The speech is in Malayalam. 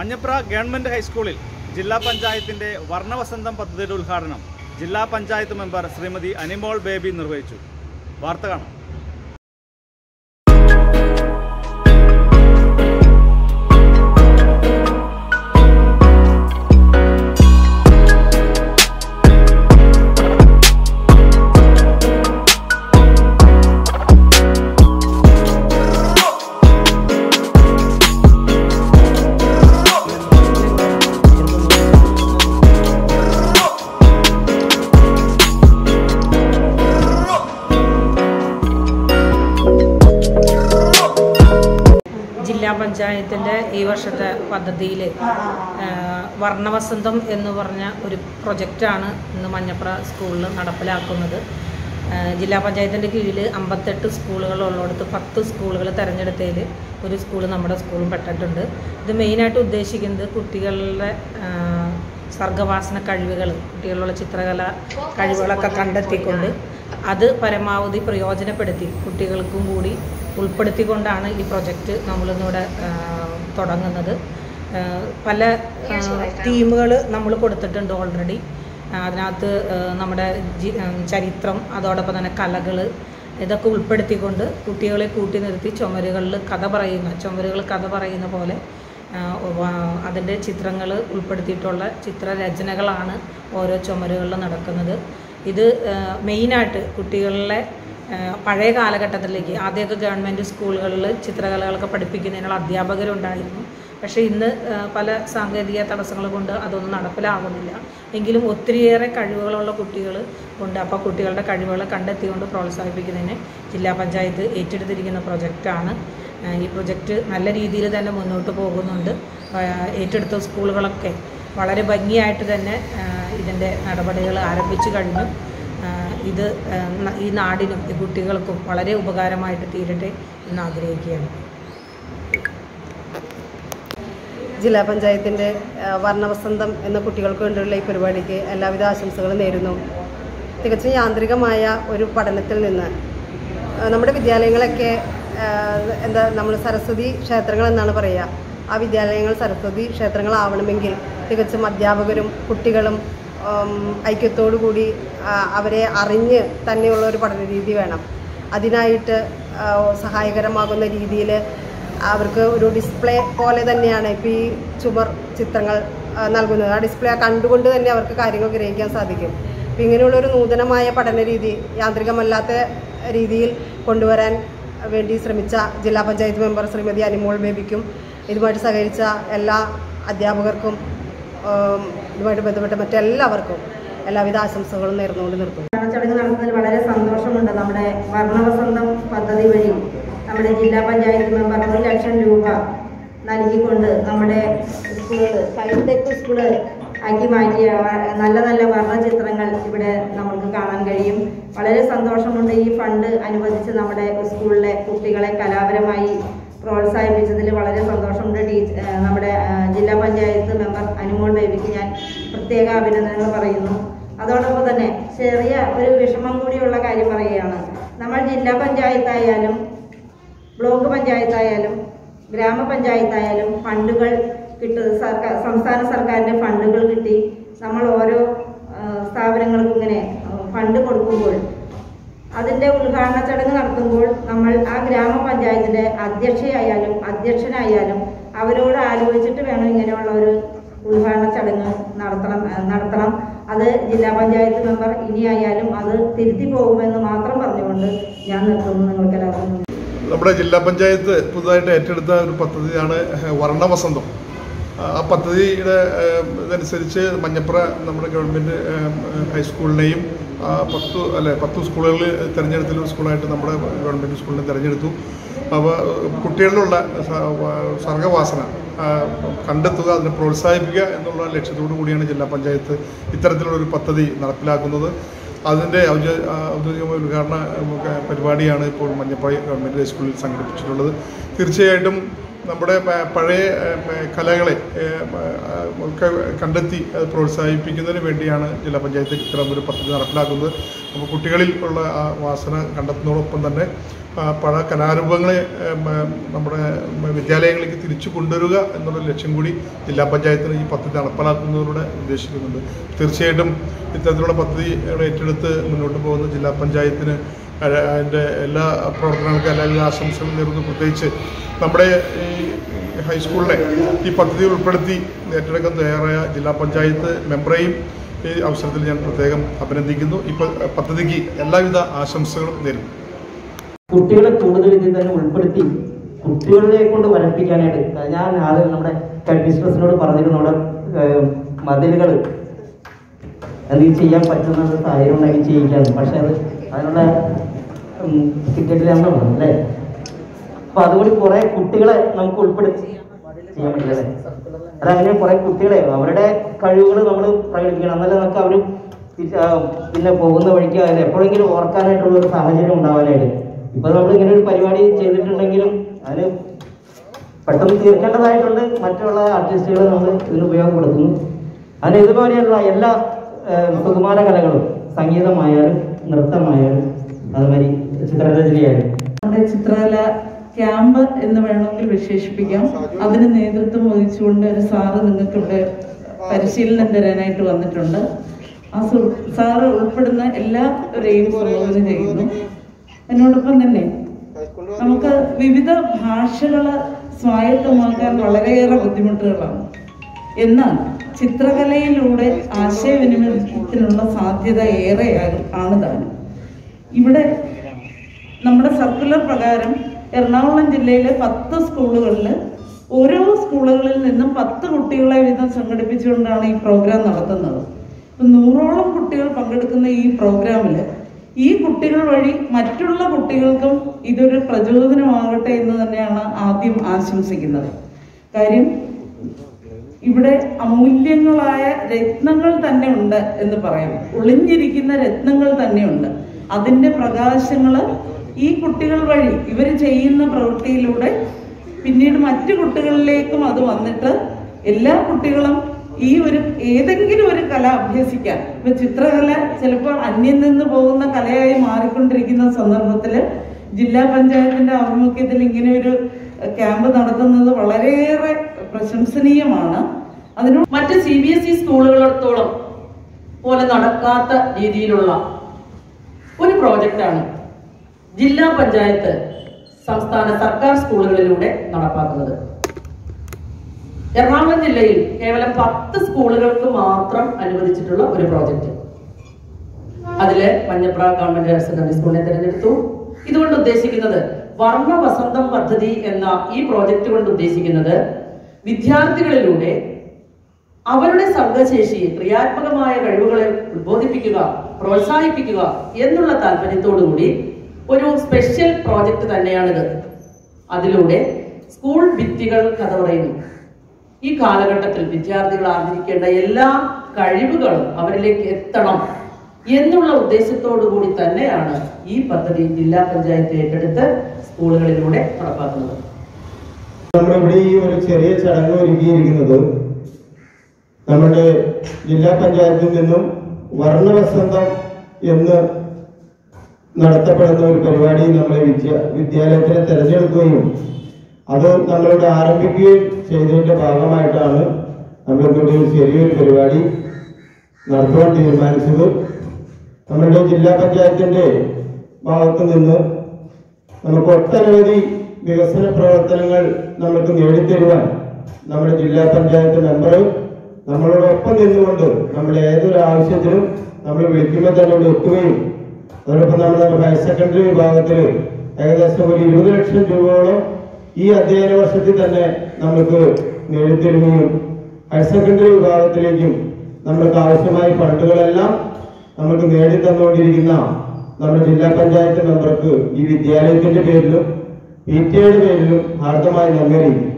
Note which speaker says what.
Speaker 1: മഞ്ഞപ്ര ഗവൺമെന്റ് ഹൈസ്കൂളിൽ ജില്ലാ പഞ്ചായത്തിന്റെ വർണ്ണവസന്തം പദ്ധതിയുടെ ഉദ്ഘാടനം ജില്ലാ പഞ്ചായത്ത് മെമ്പർ ശ്രീമതി അനിമോൾ ബേബി നിർവഹിച്ചു വാർത്ത കാണാം
Speaker 2: ജില്ലാ പഞ്ചായത്തിൻ്റെ ഈ വർഷത്തെ പദ്ധതിയിൽ വർണ്ണവസന്തം എന്ന് പറഞ്ഞ ഒരു പ്രൊജക്റ്റാണ് ഇന്ന് മഞ്ഞപ്ര സ്കൂളിൽ നടപ്പിലാക്കുന്നത് ആ, ജില്ലാ പഞ്ചായത്തിൻ്റെ കീഴിൽ അമ്പത്തെട്ട് സ്കൂളുകൾ ഉള്ളിടത്ത് പത്ത് സ്കൂളുകൾ തിരഞ്ഞെടുത്തതിൽ ഒരു സ്കൂൾ നമ്മുടെ സ്കൂളും പെട്ടിട്ടുണ്ട് ഇത് മെയിനായിട്ട് ഉദ്ദേശിക്കുന്നത് കുട്ടികളുടെ ആ, സർഗവാസന കഴിവുകൾ കുട്ടികളുള്ള ചിത്രകല കഴിവുകളൊക്കെ കണ്ടെത്തിക്കൊണ്ട് അത് പരമാവധി പ്രയോജനപ്പെടുത്തി കുട്ടികൾക്കും കൂടി ഉൾപ്പെടുത്തിക്കൊണ്ടാണ് ഈ പ്രൊജക്റ്റ് നമ്മളിന്നിവിടെ ആ, തുടങ്ങുന്നത് ആ, പല തീമുകൾ നമ്മൾ കൊടുത്തിട്ടുണ്ട് ഓൾറെഡി അതിനകത്ത് ആ, നമ്മുടെ ജി- ആ, ചരിത്രം അതോടൊപ്പം തന്നെ കലകൾ ഇതൊക്കെ ഉൾപ്പെടുത്തിക്കൊണ്ട് കുട്ടികളെ കൂട്ടി നിർത്തി ചുമരുകളിൽ കഥ പറയുന്ന ചുമരുകൾ കഥ പറയുന്ന പോലെ അതിൻ്റെ ചിത്രങ്ങൾ ഉൾപ്പെടുത്തിയിട്ടുള്ള ചിത്രരചനകളാണ് ഓരോ ചുമരുകളിലും നടക്കുന്നത് ഇത് മെയിനായിട്ട് കുട്ടികളിലെ ആ, പഴയ കാലഘട്ടത്തിലേക്ക് ആദ്യമൊക്കെ ഗവൺമെൻറ് സ്കൂളുകളിൽ ചിത്രകലകളൊക്കെ പഠിപ്പിക്കുന്നതിനുള്ള അധ്യാപകരുണ്ടായിരുന്നു പക്ഷേ ഇന്ന് ആ, പല സാങ്കേതിക തടസ്സങ്ങൾ കൊണ്ട് അതൊന്നും നടപ്പിലാകുന്നില്ല എങ്കിലും ഒത്തിരിയേറെ കഴിവുകളുള്ള കുട്ടികൾ ഉണ്ട് അപ്പോൾ കുട്ടികളുടെ കഴിവുകളെ കണ്ടെത്തിക്കൊണ്ട് പ്രോത്സാഹിപ്പിക്കുന്നതിന് ജില്ലാ പഞ്ചായത്ത് ഏറ്റെടുത്തിരിക്കുന്ന പ്രൊജക്റ്റാണ് ആ, ഈ പ്രൊജക്റ്റ് നല്ല രീതിയിൽ തന്നെ മുന്നോട്ട് പോകുന്നുണ്ട് ആ, ഏറ്റെടുത്ത സ്കൂളുകളൊക്കെ വളരെ ഭംഗിയായിട്ട് തന്നെ ആ, ഇതിൻ്റെ നടപടികൾ ആരംഭിച്ചു കഴിഞ്ഞു ആ, ഇത് ആ, ന- ഈ നാടിനും ഈ കുട്ടികൾക്കും വളരെ ഉപകാരമായിട്ട് തീരട്ടെ എന്ന് ആഗ്രഹിക്കുകയാണ്
Speaker 3: ജില്ലാ പഞ്ചായത്തിൻ്റെ ആ, വർണ്ണവസന്തം എന്ന കുട്ടികൾക്ക് വേണ്ടിയുള്ള ഈ പരിപാടിക്ക് എല്ലാവിധ ആശംസകളും നേരുന്നു തികച്ചും യാന്ത്രികമായ ഒരു പഠനത്തിൽ നിന്ന് ആ, നമ്മുടെ വിദ്യാലയങ്ങളൊക്കെ ആ, എന്താ നമ്മൾ സരസ്വതി ക്ഷേത്രങ്ങൾ എന്നാണ് പറയുക ആ വിദ്യാലയങ്ങൾ സരസ്വതി ക്ഷേത്രങ്ങളാവണമെങ്കിൽ തികച്ചും അധ്യാപകരും കുട്ടികളും ഉം, ഐക്യത്തോടു കൂടി ആ, അവരെ അറിഞ്ഞ് തന്നെയുള്ള ഒരു പഠന രീതി വേണം അതിനായിട്ട് ആ, സഹായകരമാകുന്ന രീതിയിൽ അവർക്ക് ഒരു ഡിസ്പ്ലേ പോലെ തന്നെയാണ് ഇപ്പോൾ ഈ ചുമർ ചിത്രങ്ങൾ ആ, നൽകുന്നത് ആ ഡിസ്പ്ലേ കണ്ടുകൊണ്ട് തന്നെ അവർക്ക് കാര്യങ്ങൾ ഗ്രഹിക്കാൻ സാധിക്കും അപ്പം ഇങ്ങനെയുള്ള ഒരു നൂതനമായ പഠന രീതി യാന്ത്രികമല്ലാത്ത രീതിയിൽ കൊണ്ടുവരാൻ വേണ്ടി ശ്രമിച്ച ജില്ലാ പഞ്ചായത്ത് മെമ്പർ ശ്രീമതി അനിമോൾ ബേബിക്കും ഇതുമായിട്ട് സഹകരിച്ച എല്ലാ അധ്യാപകർക്കും ഉം, ഇതുമായിട്ട് ബന്ധപ്പെട്ട മറ്റെല്ലാവർക്കും എല്ലാവിധ ആശംസകളും നേർന്നുകൊണ്ട് നിർത്തുന്നു
Speaker 2: ചടങ്ങ് നടത്തുന്നതിൽ വളരെ സന്തോഷമുണ്ട് നമ്മുടെ വർണ്ണവസന്തം പദ്ധതി വഴി നമ്മുടെ ജില്ലാ പഞ്ചായത്ത് മെമ്പർ ഒരു ലക്ഷം രൂപ നൽകിക്കൊണ്ട് നമ്മുടെ സ്കൂള് ഹൈടെക് സ്കൂള് ആക്കി മാറ്റിയ വ- നല്ല നല്ല വർണ്ണചിത്രങ്ങൾ ഇവിടെ നമുക്ക് കാണാൻ കഴിയും വളരെ സന്തോഷമുണ്ട് ഈ ഫണ്ട് അനുവദിച്ച് നമ്മുടെ സ്കൂളിലെ കുട്ടികളെ കലാപരമായി പ്രോത്സാഹിപ്പിച്ചതിൽ വളരെ സന്തോഷമുണ്ട് ടീച്ച് ഏഹ് നമ്മുടെ ഏഹ് ജില്ലാ പഞ്ചായത്ത് മെമ്പർ അനുമോൾ ബേബിക്ക് ഞാൻ പ്രത്യേക അഭിനന്ദനങ്ങൾ പറയുന്നു അതോടൊപ്പം തന്നെ ചെറിയ ഒരു വിഷമം കൂടിയുള്ള കാര്യം പറയുകയാണ് നമ്മൾ ജില്ലാ പഞ്ചായത്തായാലും ബ്ലോക്ക് പഞ്ചായത്തായാലും ഗ്രാമപഞ്ചായത്തായാലും ഫണ്ടുകൾ കിട്ടുക സർക്കാർ സംസ്ഥാന സർക്കാരിൻ്റെ ഫണ്ടുകൾ കിട്ടി നമ്മൾ ഓരോ ആ, സ്ഥാപനങ്ങൾക്കും ഇങ്ങനെ ആ, ഫണ്ട് കൊടുക്കുമ്പോൾ അതിൻ്റെ ഉദ്ഘാടന ചടങ്ങ് നടത്തുമ്പോൾ നമ്മൾ ആ ഗ്രാമപഞ്ചായത്തിൻ്റെ അധ്യക്ഷയായാലും അധ്യക്ഷനായാലും അവരോട് ആലോചിച്ചിട്ട് വേണം ഇങ്ങനെയുള്ള ഒരു ഉദ്ഘാടന ചടങ്ങ് നടത്തണം ആ, നടത്തണം അത് ജില്ലാ പഞ്ചായത്ത് മെമ്പർ ഇനിയായാലും അത് തിരുത്തി പോകുമെന്ന് മാത്രം പറഞ്ഞുകൊണ്ട് ഞാൻ നിർത്തുന്നു നിങ്ങൾക്ക് എല്ലാവർക്കും
Speaker 4: നമ്മുടെ ജില്ലാ പഞ്ചായത്ത് പുതുതായിട്ട് ഏറ്റെടുത്ത ഒരു പദ്ധതിയാണ് വർണ്ണവസന്തം ആ പദ്ധതിയുടെ ഏഹ്, ഇതനുസരിച്ച് മഞ്ഞപ്ര നമ്മുടെ ഗവൺമെൻറ് ഹൈസ്കൂളിനെയും ആ, പത്ത് അല്ലെ പത്ത് സ്കൂളുകളിൽ തിരഞ്ഞെടുത്തുള്ള സ്കൂളായിട്ട് നമ്മുടെ ഗവൺമെൻറ് സ്കൂളിനെ തിരഞ്ഞെടുത്തു അപ്പോൾ കുട്ടികളിലുള്ള സ- വ- സർഗവാസന ആ, കണ്ടെത്തുക അതിനെ പ്രോത്സാഹിപ്പിക്കുക എന്നുള്ള ലക്ഷ്യത്തോടു കൂടിയാണ് ജില്ലാ പഞ്ചായത്ത് ഇത്തരത്തിലുള്ള ഒരു പദ്ധതി നടപ്പിലാക്കുന്നത് അതിൻ്റെ ഔദ്യോ- ആ, ഔദ്യോഗികമായ ഉദ്ഘാടന ഉം, ക- പരിപാടിയാണ് ഇപ്പോൾ മഞ്ഞപ്പായി ഗവൺമെൻറ് ഹൈസ്കൂളിൽ സംഘടിപ്പിച്ചിട്ടുള്ളത് തീർച്ചയായിട്ടും നമ്മുടെ പ- പഴയ ഏ, പ- കലകളെ ഏ, ആ, ഒക്കെ കണ്ടെത്തി അത് പ്രോത്സാഹിപ്പിക്കുന്നതിന് വേണ്ടിയാണ് ജില്ലാ പഞ്ചായത്ത് ഇത്തരം ഒരു പദ്ധതി നടപ്പിലാക്കുന്നത് അപ്പോൾ കുട്ടികളിൽ ഉള്ള ആ വാസന കണ്ടെത്തുന്നതോടൊപ്പം തന്നെ ആ, പഴയ കലാരൂപങ്ങളെ ഉം, ഉം, നമ്മുടെ വിദ്യാലയങ്ങളിലേക്ക് തിരിച്ചു കൊണ്ടുവരിക എന്നുള്ള ലക്ഷ്യം കൂടി ജില്ലാ പഞ്ചായത്തിന് ഈ പദ്ധതി നടപ്പിലാക്കുന്നതിലൂടെ ഉദ്ദേശിക്കുന്നുണ്ട് തീർച്ചയായിട്ടും ഇത്തരത്തിലുള്ള പദ്ധതികൾ ഏറ്റെടുത്ത് മുന്നോട്ട് പോകുന്ന ജില്ലാ പഞ്ചായത്തിന് അ- അതിൻ്റെ എല്ലാ പ്രവർത്തനങ്ങൾക്കും എല്ലാവിധ ആശംസകളും നേരുന്നു പ്രത്യേകിച്ച് നമ്മുടെ ഈ ഹൈസ്കൂളിനെ ഈ പദ്ധതിയിൽ ഉൾപ്പെടുത്തി ഏറ്റെടുക്കാൻ തയ്യാറായ ജില്ലാ പഞ്ചായത്ത് മെമ്പറേയും ഈ അവസരത്തിൽ ഞാൻ പ്രത്യേകം അഭിനന്ദിക്കുന്നു ഈ പ- പദ്ധതിക്ക് എല്ലാവിധ ആശംസകളും നേരുന്നു
Speaker 5: കുട്ടികളെ കൂടുതൽ ഇതിൽ തന്നെ ഉൾപ്പെടുത്തി കുട്ടികളെ കൊണ്ട് വരപ്പിക്കാനായിട്ട് ഞാൻ ആദ്യം നമ്മുടെ മിസ്ട്രസിനോട് പറഞ്ഞിരുന്നു നമ്മുടെ മതിലുകൾ എന്തെങ്കിലും ചെയ്യാൻ പറ്റുന്ന ഒരു സാഹചര്യം ഉണ്ടെങ്കിൽ ചെയ്യിക്കാന്ന് പക്ഷെ അത് അതിനുള്ള ടിക്കറ്റിലാണെന്ന് പറഞ്ഞു അല്ലേ അപ്പൊ അതുകൂടി കുറെ കുട്ടികളെ നമുക്ക് ഉൾപ്പെടുത്തി ചെയ്യാൻ പറ്റില്ല അല്ലേ അതങ്ങനെ കുറെ കുട്ടികളെ അവരുടെ കഴിവുകൾ നമ്മൾ പ്രകടിപ്പിക്കണം എന്നാലേ നമുക്ക് അവർ പിന്നെ പോകുന്ന വഴിക്ക് അതിൽ എപ്പോഴെങ്കിലും ഓർക്കാനായിട്ടുള്ള ഒരു സാഹചര്യം ഉണ്ടാവാനായിട്ട് ഇപ്പൊ നമ്മൾ ഇങ്ങനെ ഒരു പരിപാടി ചെയ്തിട്ടുണ്ടെങ്കിലും അതിന് പെട്ടെന്ന് തീർക്കേണ്ടതായിട്ടുണ്ട് മറ്റുള്ള ആർട്ടിസ്റ്റുകളെ നമ്മൾ ഇതിന് ഉപയോഗപ്പെടുത്തുന്നു അതിന് ഇതുപോലെയുള്ള എല്ലാ ഏഹ്, സുകുമാര കലകളും സംഗീതമായാലും നൃത്തമായാലും അതുമാതിരി ചിത്രരചനയായാലും
Speaker 6: നമ്മുടെ ചിത്രകല ക്യാമ്പ് എന്ന് വേണമെങ്കിൽ വിശേഷിപ്പിക്കാം അതിന് നേതൃത്വം വഹിച്ചുകൊണ്ട് ഒരു സാറ് നിങ്ങൾക്കിവിടെ പരിശീലനം തരാനായിട്ട് വന്നിട്ടുണ്ട് ആ സു- സാറ് ഉൾപ്പെടുന്ന എല്ലാവരെയും പ്രബോധന ചെയ്യുന്നു അതിനോടൊപ്പം തന്നെ നമുക്ക് വിവിധ ഭാഷകൾ സ്വായത്തമാക്കാൻ വളരെയേറെ ബുദ്ധിമുട്ടുകളാണ് എന്നാൽ ചിത്രകലയിലൂടെ ആശയവിനിമയത്തിനുള്ള സാധ്യത ഏറെ ആണ് താനും ഇവിടെ നമ്മുടെ സർക്കുലർ പ്രകാരം എറണാകുളം ജില്ലയിലെ പത്ത് സ്കൂളുകളിൽ ഓരോ സ്കൂളുകളിൽ നിന്നും പത്ത് കുട്ടികളെ വീതം സംഘടിപ്പിച്ചുകൊണ്ടാണ് ഈ പ്രോഗ്രാം നടത്തുന്നത് ഇപ്പം നൂറോളം കുട്ടികൾ പങ്കെടുക്കുന്ന ഈ പ്രോഗ്രാമിൽ ഈ കുട്ടികൾ വഴി മറ്റുള്ള കുട്ടികൾക്കും ഇതൊരു പ്രചോദനമാകട്ടെ എന്ന് തന്നെയാണ് ആദ്യം ആശംസിക്കുന്നത് കാര്യം ഇവിടെ അമൂല്യങ്ങളായ രത്നങ്ങൾ തന്നെ ഉണ്ട് എന്ന് പറയാം ഒളിഞ്ഞിരിക്കുന്ന രത്നങ്ങൾ തന്നെയുണ്ട് അതിന്റെ പ്രകാശങ്ങൾ ഈ കുട്ടികൾ വഴി ഇവർ ചെയ്യുന്ന പ്രവൃത്തിയിലൂടെ പിന്നീട് മറ്റു കുട്ടികളിലേക്കും അത് വന്നിട്ട് എല്ലാ കുട്ടികളും ഈ ഒരു ഏതെങ്കിലും ഒരു കല അഭ്യസിക്കാൻ ഇപ്പൊ ചിത്രകല ചിലപ്പോൾ അന്യം നിന്ന് പോകുന്ന കലയായി മാറിക്കൊണ്ടിരിക്കുന്ന സന്ദർഭത്തിൽ ജില്ലാ പഞ്ചായത്തിന്റെ ആഭിമുഖ്യത്തിൽ ഇങ്ങനെ ഒരു ക്യാമ്പ് നടത്തുന്നത് വളരെയേറെ പ്രശംസനീയമാണ് അതിനു
Speaker 7: മറ്റ് സി ബി എസ് ഇ സ്കൂളുകളിടത്തോളം പോലെ നടക്കാത്ത രീതിയിലുള്ള ഒരു പ്രോജക്റ്റാണ് ജില്ലാ പഞ്ചായത്ത് സംസ്ഥാന സർക്കാർ സ്കൂളുകളിലൂടെ നടപ്പാക്കുന്നത് എറണാകുളം ജില്ലയിൽ കേവലം പത്ത് സ്കൂളുകൾക്ക് മാത്രം അനുവദിച്ചിട്ടുള്ള ഒരു പ്രോജക്റ്റ് അതില് മഞ്ഞപ്ര ഗവൺമെന്റ് ഹയർ സെക്കൻഡറി സ്കൂളിനെ തിരഞ്ഞെടുത്തു ഇതുകൊണ്ട് ഉദ്ദേശിക്കുന്നത് വർണ്ണ വസന്തം പദ്ധതി എന്ന ഈ പ്രോജക്റ്റ് കൊണ്ട് ഉദ്ദേശിക്കുന്നത് വിദ്യാർത്ഥികളിലൂടെ അവരുടെ സർഗശേഷിയെ ക്രിയാത്മകമായ കഴിവുകളെ ഉദ്ബോധിപ്പിക്കുക പ്രോത്സാഹിപ്പിക്കുക എന്നുള്ള താല്പര്യത്തോടുകൂടി ഒരു സ്പെഷ്യൽ പ്രോജക്റ്റ് തന്നെയാണിത് അതിലൂടെ സ്കൂൾ ഭിത്തികൾ കഥ പറയുന്നു ഈ കാലഘട്ടത്തിൽ വിദ്യാർത്ഥികൾ ആർജിക്കേണ്ട എല്ലാ കഴിവുകളും അവരിലേക്ക് എത്തണം എന്നുള്ള ഉദ്ദേശത്തോടു കൂടി തന്നെയാണ് ഈ പദ്ധതി ജില്ലാ പഞ്ചായത്ത് ഏറ്റെടുത്ത് സ്കൂളുകളിലൂടെ നടപ്പാക്കുന്നത്
Speaker 8: നമ്മളിവിടെ ഈ ഒരു ചെറിയ ചടങ്ങ് ഒരുക്കിയിരിക്കുന്നത് നമ്മുടെ ജില്ലാ പഞ്ചായത്തിൽ നിന്നും വർണ്ണവസന്തം എന്ന് നടത്തപ്പെടുന്ന ഒരു പരിപാടി നമ്മളെ വിദ്യ വിദ്യാലയത്തിനെ തിരഞ്ഞെടുക്കുകയും അത് നമ്മളിവിടെ ആരംഭിക്കുകയും ചെയ്തതിന്റെ ഭാഗമായിട്ടാണ് നമ്മളിവിടെ ഒരു ചെറിയൊരു പരിപാടി നടത്തുവാൻ തീരുമാനിച്ചത് നമ്മളുടെ ജില്ലാ പഞ്ചായത്തിന്റെ ഭാഗത്ത് നിന്ന് നമുക്ക് ഒട്ടനവധി വികസന പ്രവർത്തനങ്ങൾ നമുക്ക് നേടിത്തരുവാൻ നമ്മുടെ ജില്ലാ പഞ്ചായത്ത് മെമ്പർ നമ്മളോടൊപ്പം നിന്നുകൊണ്ട് നമ്മൾ ഏതൊരു ആവശ്യത്തിനും നമ്മൾ വിളിക്കുമ്പോൾ തന്നെ ഇവിടെ എത്തുകയും അതോടൊപ്പം നമ്മുടെ ഹയർ സെക്കൻഡറി വിഭാഗത്തിൽ ഏകദേശം ഒരു ഇരുപത് ലക്ഷം രൂപയോളം ഈ അധ്യയന വർഷത്തിൽ തന്നെ നമുക്ക് നേടിത്തരുകയും ഹയർ സെക്കൻഡറി വിഭാഗത്തിലേക്കും നമ്മൾക്ക് ആവശ്യമായ ഫണ്ടുകളെല്ലാം നമുക്ക് നേടിത്തന്നുകൊണ്ടിരിക്കുന്ന നമ്മുടെ ജില്ലാ പഞ്ചായത്ത് മെമ്പർക്ക് ഈ വിദ്യാലയത്തിന്റെ പേരിലും പി ടി എയുടെ പേരിലും ഹാർദമായി നന്ദി അറിയിക്കുന്നു